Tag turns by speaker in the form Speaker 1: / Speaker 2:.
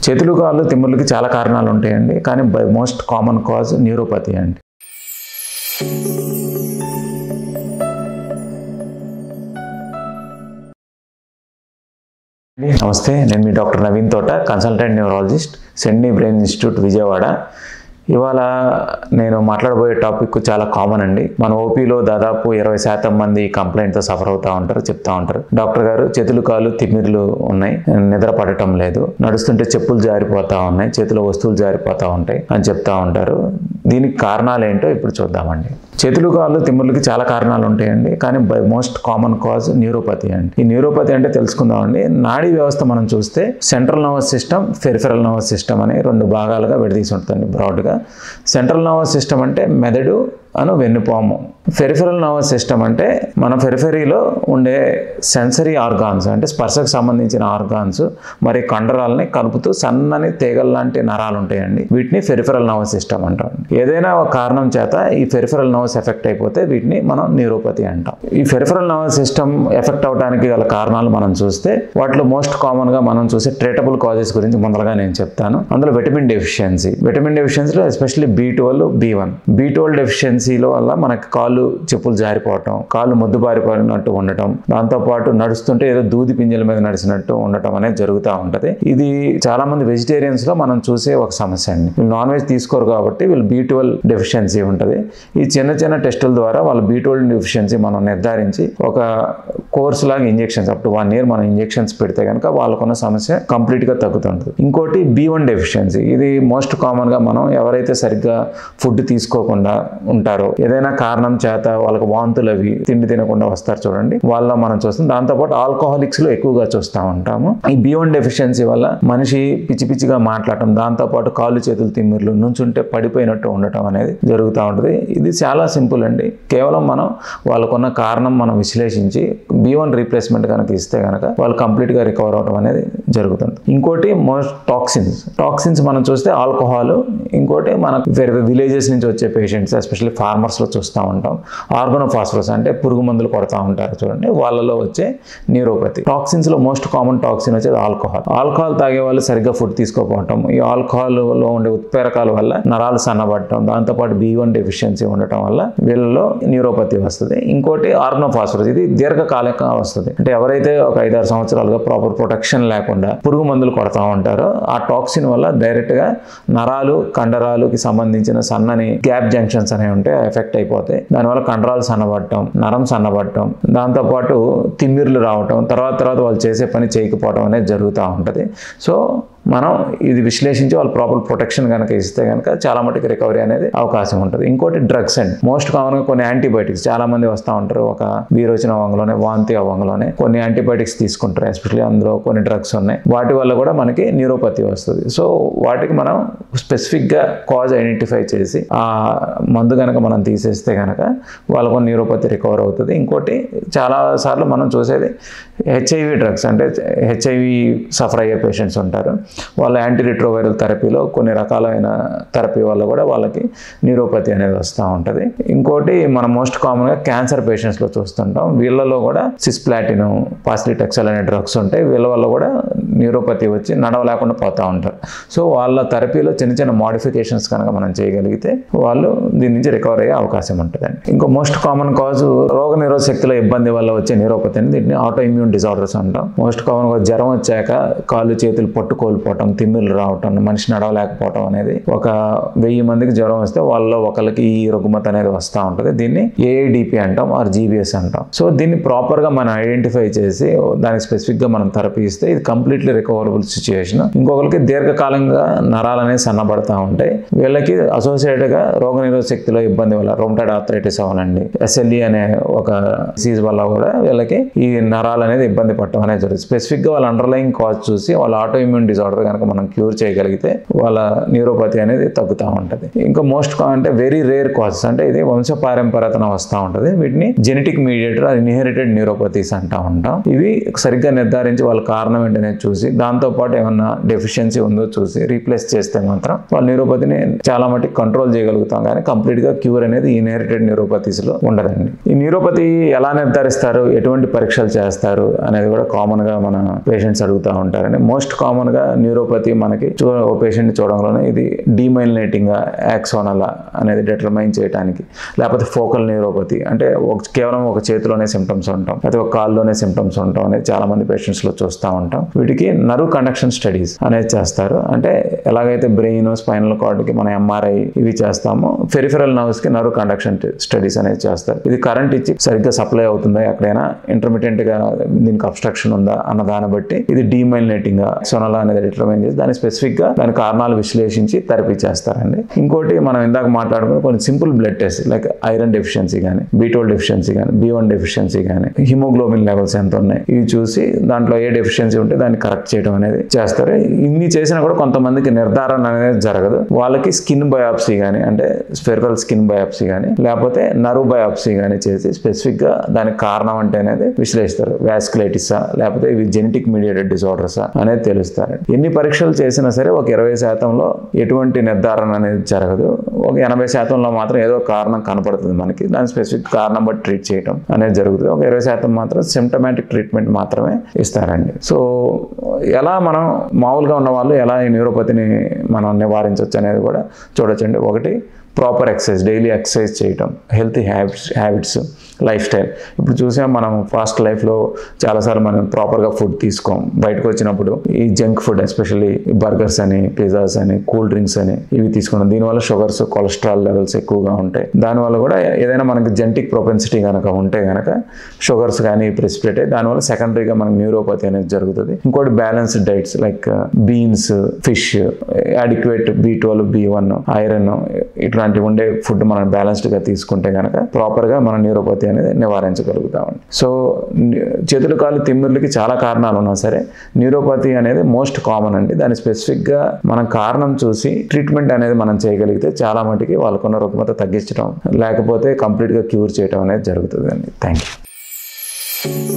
Speaker 1: చేతులు కాళ్ళు తిమ్ములకి చాలా కారణాలు ఉంటాయండి కానీ by most common cause neuropathy అండి నమస్తే నేను మీ doctor Naveen Thota consultant neurologist సెండ్నీ బ్రెయిన్ ఇన్స్టిట్యూట్ విజయవాడ ఇవాళ నేను మాట్లాడబోయే టాపిక్ చాలా కామన్ అండి మన ఓపీలో దాదాపు ఇరవై శాతం మంది కంప్లైంట్తో సఫర్ అవుతూ ఉంటారు చెప్తా ఉంటారు డాక్టర్ గారు చేతులు కాళ్ళు తిమ్మిర్లు ఉన్నాయి నిద్ర పడటం లేదు నడుస్తుంటే చెప్పులు జారిపోతా ఉన్నాయి చేతిలో వస్తువులు జారిపోతూ ఉంటాయి అని చెప్తా ఉంటారు దీనికి కారణాలు ఏంటో ఇప్పుడు చూద్దామండి చేతులు కాళ్ళు తిమ్ములకి చాలా కారణాలు ఉంటాయండి కానీ by most common cause neuropathy అండి ఈ న్యూరోపతి అంటే తెలుసుకుందామండి నాడీ వ్యవస్థ మనం చూస్తే central nervous system peripheral nervous system అని రెండు భాగాలుగా విడదీసి ఉంటుంది బ్రాడ్గా సెంట్రల్ నర్వస్ సిస్టమ్ అంటే మెదడు అను వెన్నుపాము ఫెరిఫెరల్ నర్వస్ సిస్టమ్ అంటే మన ఫెరిఫెరీలో ఉండే సెన్సరీ ఆర్గాన్స్ అంటే స్పర్శకు సంబంధించిన ఆర్గాన్స్ మరి కండరాలని కలుపుతూ సన్నని తీగల లాంటి నరాలు ఉంటాయండి వీటిని ఫెరిఫెరల్ నర్వస్ సిస్టమ్ అంటాం ఏదైనా ఒక కారణం చేత ఈ ఫెరిఫెరల్ నర్వస్ ఎఫెక్ట్ అయిపోతే వీటిని మనం న్యూరోపతి అంటాం ఈ ఫెరిఫెరల్ నర్వస్ సిస్టమ్ ఎఫెక్ట్ అవడానికి గల కారణాలు మనం చూస్తే వాటిలో మోస్ట్ కామన్గా మనం చూసే ట్రీటబుల్ కాజెస్ గురించి ముందరగా నేను చెప్తాను అందులో విటమిన్ డెఫిషియన్సీ విటమిన్ డెఫిషియన్సీలో especially B twelve B one B twelve డెఫిషియన్సీలో వల్ల మనకి కాళ్ళు చెప్పులు జారిపోవటం కాళ్ళు ముద్దుబారిపోయినట్టు ఉండటం దాంతోపాటు నడుస్తుంటే ఏదో దూది పింజల మీద నడిచినట్టు ఉండటం అనేది జరుగుతూ ఉంటుంది ఇది చాలా మంది వెజిటేరియన్స్ లో మనం చూసే ఒక సమస్య అండి వీళ్ళు నాన్ వెజ్ తీసుకోరు కాబట్టి వీళ్ళు బీ ట్వెల్వ్ డెఫిషియన్సీ ఉంటుంది ఈ చిన్న చిన్న టెస్టుల ద్వారా వాళ్ళ బీ ట్వెల్వ్ డెఫిషియన్సీ మనం నిర్ధారించి ఒక కోర్స్ లాగా injections up to one year మనం ఇంజెక్షన్స్ పెడితే కనుక వాళ్ళకున్న సమస్య కంప్లీట్ గా తగ్గుతుంటుంది ఇంకోటి బీ వన్ డెఫిషియన్సీ ఇది మోస్ట్ కామన్ గా మనం ఎవరైతే సరిగ్గా ఫుడ్ తీసుకోకుండా ఉంటారో ఏదైనా కారణం చేత వాళ్ళకి వాంతులు అవి తిండి తినకుండా వస్తారు చూడండి వాళ్ళ మనం చూస్తాం దాంతోపాటు ఆల్కహాలిక్స్ లో ఎక్కువగా చూస్తూ ఉంటాము ఈ బీ వన్ డెఫిషియన్సీ వల్ల మనిషి పిచ్చి పిచ్చిగా మాట్లాడటం దాంతోపాటు కాళ్ళు చేతులు తిమ్మిర్లు నుంచుంటే పడిపోయినట్టు ఉండటం అనేది జరుగుతూ ఉంటుంది ఇది చాలా సింపుల్ అండి కేవలం మనం వాళ్ళకున్న కారణం మనం విశ్లేషించి బీ వన్ రీప్లేస్మెంట్ కనుక ఇస్తే కనుక వాళ్ళు కంప్లీట్ గా రికవర్ అవడం అనేది జరుగుతుంది ఇంకోటి మోస్ట్ టాక్సిన్స్ టాక్సిన్స్ మనం చూస్తే ఆల్కహాల్ ఇంకోటి మనకు వేరే విలేజెస్ నుంచి వచ్చే పేషెంట్స్ ఎస్పెషల్లీ ఫార్మర్స్ లో చూస్తూ ఉంటాం ఆర్గనోఫాస్ఫరస్ అంటే పురుగు మందులు కొడతా ఉంటారు చూడండి వాళ్ళలో వచ్చే న్యూరోపతి టాక్సిన్స్ లో మోస్ట్ కామన్ టాక్సిన్ వచ్చేది ఆల్కహాల్ ఆల్కహాల్ తాగే వాళ్ళు సరిగ్గా ఫుడ్ తీసుకోకపోవటం ఈ ఆల్కహాల్ లో ఉండే ఉత్ప్రేరకాల వల్ల నరాలు సన్నబడటం దాంతోపాటు బీ వన్ డెఫిషియన్సీ ఉండటం వల్ల వీళ్ళలో న్యూరోపతి వస్తుంది ఇంకోటి ఆర్గనోఫాస్ఫరస్ ఇది దీర్ఘకాలికంగా వస్తుంది అంటే ఎవరైతే ఒక ఐదారు సంవత్సరాలుగా ప్రాపర్ ప్రొటెక్షన్ లేకుండా పురుగు మందులు కొడతా ఉంటారో ఆ టాక్సిన్ వల్ల డైరెక్ట్ గా నరాలు కండరాలుకి సంబంధించిన సన్నని గ్యాప్ జంక్షన్స్ అనేవి ఉంటే ఎఫెక్ట్ అయిపోతాయి దానివల్ల కండరాలు సన్నబడటం నరం సన్నబడటం దాంతోపాటు తిమ్మిర్లు రావటం తర్వాత తర్వాత వాళ్ళు చేసే పని చేయకపోవడం అనేది జరుగుతూ ఉంటుంది సో మనం ఇది విశ్లేషించి వాళ్ళు ప్రాపర్ ప్రొటెక్షన్ కనుక ఇస్తే కనుక చాలా మటుకు రికవరీ అనేది అవకాశం ఉంటుంది ఇంకోటి డ్రగ్స్ అండి మోస్ట్ కామన్గా కొన్ని యాంటీబయాటిక్స్ చాలా మంది వస్తూ ఉంటారు ఒక వీరోచన అవ్వంలోనే వాంతి అవ్వంలోనే కొన్ని యాంటీబయాటిక్స్ తీసుకుంటారు ఎస్పెషల్లీ అందులో కొన్ని డ్రగ్స్ ఉన్నాయి వాటి వల్ల కూడా మనకి న్యూరోపతి వస్తుంది సో వాటికి మనం స్పెసిఫిక్గా కాజ్ ఐడెంటిఫై చేసి ఆ మందు కనుక మనం తీసేస్తే కనుక వాళ్ళకు న్యూరోపతి రికవర్ అవుతుంది ఇంకోటి చాలా సార్లు మనం చూసేది హెచ్ఐవి డ్రగ్స్ అంటే హెచ్ఐవి సఫర్ అయ్యే పేషెంట్స్ ఉంటారు వాళ్ళ యాంటీ రిట్రోవైరల్ థెరపీలో కొన్ని రకాలైన థెరపీ వల్ల కూడా వాళ్ళకి న్యూరోపతి అనేది వస్తూ ఉంటుంది ఇంకోటి మనం మోస్ట్ కామన్గా క్యాన్సర్ పేషెంట్స్లో చూస్తుంటాం వీళ్ళలో కూడా సిస్ప్లాటిన్ పాసిలిటెక్సల్ అనే డ్రగ్స్ ఉంటాయి వీళ్ళ వల్ల కూడా న్యూరోపతి వచ్చి నడవలేకుండా పోతూ ఉంటారు సో వాళ్ళ థెరపీలో చిన్న చిన్న మోడిఫికేషన్స్ కనుక మనం చేయగలిగితే వాళ్ళు దీని నుంచి రికవర్ అయ్యే అవకాశం ఉంటుందండి ఇంకో మోస్ట్ కామన్ కాజ్ రోగ నిరోధ శక్తిలో ఇబ్బంది వల్ల వచ్చే న్యూరోపతి అని దీన్ని ఆటో ఇమ్యూన్ డిజార్డర్స్ అంటాం మోస్ట్ కామన్గా జ్వరం వచ్చాక కాళ్ళు చేతులు పట్టు కోల్పోవటం తిమ్మిర్లు రావటం మనిషి నడవలేకపోవటం అనేది ఒక వెయ్యి మందికి జ్వరం వస్తే వాళ్ళలో ఒకరికి ఈ రుగ్మత అనేది వస్తూ ఉంటుంది దీన్ని ఏఐడిపి అంటాం ఆర్ జీబీఎస్ అంటాం సో దీన్ని ప్రాపర్గా మనం ఐడెంటిఫై చేసి దానికి స్పెసిఫిక్గా మనం థెరపీ ఇస్తే ఇది కంప్లీట్లీ రికవరబుల్ సిచ్యుయేషన్ ఇంకొకరికి దీర్ఘకాలంగా నరాలు అనేవి సన్నబడతా ఉంటాయి వీళ్ళకి అసోసియేటెడ్గా రోగనిరోధక శక్తిలో ఇబ్బంది వల్ల రోమటైడ్ ఆర్థరైటిస్ అవనండి ఎస్ఎల్ఈ అనే ఒక డిసీజ్ వల్ల కూడా వీళ్ళకి ఈ నరాలు అనేది ఇబ్బంది పడటం అనేది జరుగుతుంది స్పెసిఫిక్గా వాళ్ళ అండర్లైన్ కాజ్ చూసి వాళ్ళ ఆటో ఇమ్యూన్ డిజార్డర్ కనుక మనం క్యూర్ చేయగలిగితే వాళ్ళ న్యూరోపతి అనేది తగ్గుతూ ఉంటుంది ఇంకా మోస్ట్ అంటే వెరీ రేర్ కాజెస్ అంటే ఇది వంశపారంపరతన వస్తూ ఉంటుంది వీటిని జెనెటిక్ మీడియేటర్ ఇన్హెరిటెడ్ న్యూరోపతీస్ అంటా ఉంటాం ఇవి సరిగ్గా నిర్ధారించి వాళ్ళ కారణం ఏంటనేది చూసి చూసి దాంతోపాటు ఏమన్నా డెఫిషియన్సీ ఉందో చూసి రీప్లేస్ చేస్తే మాత్రం వాళ్ళ న్యూరోపతిని చాలా మటుకు కంట్రోల్ చేయగలుగుతాం కానీ కంప్లీట్గా క్యూర్ అనేది ఇన్హెరిటెడ్ న్యూరోపతీస్లో ఉండదండి ఈ న్యూరోపతి ఎలా నిర్ధారిస్తారు ఎటువంటి పరీక్షలు చేస్తారు అనేది కూడా కామన్గా మన పేషెంట్స్ అడుగుతూ ఉంటారండి మోస్ట్ కామన్గా న్యూరోపతి మనకి చూ ఓ పేషెంట్ చూడంలోనే ఇది డీమైలినేటింగ్ యాక్సోనలా అనేది డిటర్మైన్ చేయడానికి లేకపోతే ఫోకల్ న్యూరోపతి అంటే ఒక కేవలం ఒక చేతిలోనే సిమ్టమ్స్ ఉంటాం లేకపోతే ఒక కాల్లోనే సిమ్టమ్స్ ఉంటాం అనేది చాలా మంది పేషెంట్స్ లో చూస్తూ ఉంటాం వీటికి నర్వ్ కండక్షన్ స్టడీస్ అనేది చేస్తారు అంటే ఎలాగైతే బ్రెయిన్ స్పైనల్ కార్డ్కి మన ఎంఆర్ఐ ఇవి చేస్తామో ఫెరిఫెరల్ నర్వ్స్ కి నర్వ్ కండక్షన్ స్టడీస్ అనేది చేస్తారు ఇది కరెంట్ ఇచ్చి సరిగ్గా సప్లై అవుతుందా ఎక్కడైనా ఇంటర్మీడియట్ గా దీనికి అబ్స్ట్రక్షన్ ఉందా అన్న దాన్ని బట్టి ఇది డీమైలినేటింగ్ సొనలా అనేది డిటర్మైన్ చేసి దాని స్పెసిఫిక్ గా దాని కారణాలు విశ్లేషించి థెరపీ చేస్తారండి ఇంకోటి మనం ఇందాక మాట్లాడుకున్న కొన్ని simple blood test like iron deficiency కానీ బీటోల్ డెఫిషియన్సీ కానీ బి వన్ డెఫిషియన్సీ కానీ హిమోగ్లోబిన్ లెవెల్స్ ఎంత ఉన్నాయి ఇవి చూసి దాంట్లో ఏ డెఫిషియన్సీ ఉంటే దాన్ని కరెక్ట్ చేయడం అనేది చేస్తారు ఇన్ని చేసినా కూడా కొంతమందికి నిర్ధారణ అనేది జరగదు వాళ్ళకి స్కిన్ బయాప్సీ కానీ అంటే స్పెరల్ స్కిన్ బయాప్సీ కానీ లేకపోతే నర్వ్ బయాప్సీ కానీ చేసి స్పెసిఫిక్ గా దానికి కారణం అంటే అనేది విశ్లేషిస్తారు వ్యాస్కులైటిసా లేకపోతే ఇవి జెనెటిక్ మీడియేటెడ్ డిసార్డర్సా అనేది తెలుస్తారు ఎన్ని పరీక్షలు చేసినా సరే ఒక ఇరవై శాతంలో ఎటువంటి నిర్ధారణ అనేది జరగదు ఒక ఎనభై శాతంలో మాత్రం ఏదో కారణం కనపడుతుంది మనకి దాని స్పెసిఫిక్ కారణం బట్టి ట్రీట్ చేయడం అనేది జరుగుతుంది ఒక ఇరవై శాతం మాత్రం సిమ్టమాటిక్ ట్రీట్మెంట్ మాత్రమే ఇస్తారండి సో ఎలా మనం మామూలుగా ఉన్న వాళ్ళు ఎలా ఈ న్యూరోపతిని మనం నివారించవచ్చు అనేది కూడా చూడొచ్చండి ఒకటి ప్రాపర్ ఎక్సర్సైజ్ డైలీ ఎక్సర్సైజ్ చేయటం healthy habits habits lifestyle ఇప్పుడు చూసాం మనం ఫాస్ట్ లైఫ్లో చాలాసార్లు మనం ప్రాపర్గా ఫుడ్ తీసుకోం బయటకు వచ్చినప్పుడు ఈ జంక్ ఫుడ్ ఎస్పెషల్లీ బర్గర్స్ అని పిజ్జాస్ అని కూల్ డ్రింక్స్ అని ఇవి తీసుకున్నాం దీనివల్ల షుగర్స్ కొలెస్ట్రాల్ లెవెల్స్ ఎక్కువగా ఉంటాయి దానివల్ల కూడా ఏదైనా మనకి జెంటిక్ ప్రొపెన్సిటీ కనుక ఉంటే కనుక షుగర్స్ కానీ ప్రెసిపిటేట్ అయ్యి దానివల్ల సెకండరీగా మనకి న్యూరోపతి అనేది జరుగుతుంది ఇంకోటి balanced diets like beans fish adequate B twelve B one iron ఇట్లాంటివి ఉండే ఫుడ్ మనం బ్యాలెన్స్డ్గా తీసుకుంటే కనుక ప్రాపర్గా మన న్యూరోపతి అనేది నివారించగలుగుతామండి సో చేతులు కాలు తిమ్మిర్లకి చాలా కారణాలు ఉన్నా సరే న్యూరోపతి అనేది మోస్ట్ కామన్ అండి దాని స్పెసిఫిక్గా మనం కారణం చూసి ట్రీట్మెంట్ అనేది మనం చేయగలిగితే చాలా మటుకి వాళ్ళకున్న రుగ్మత తగ్గించడం లేకపోతే కంప్లీట్గా క్యూర్ చేయడం అనేది జరుగుతుంది అండి థ్యాంక్ యూ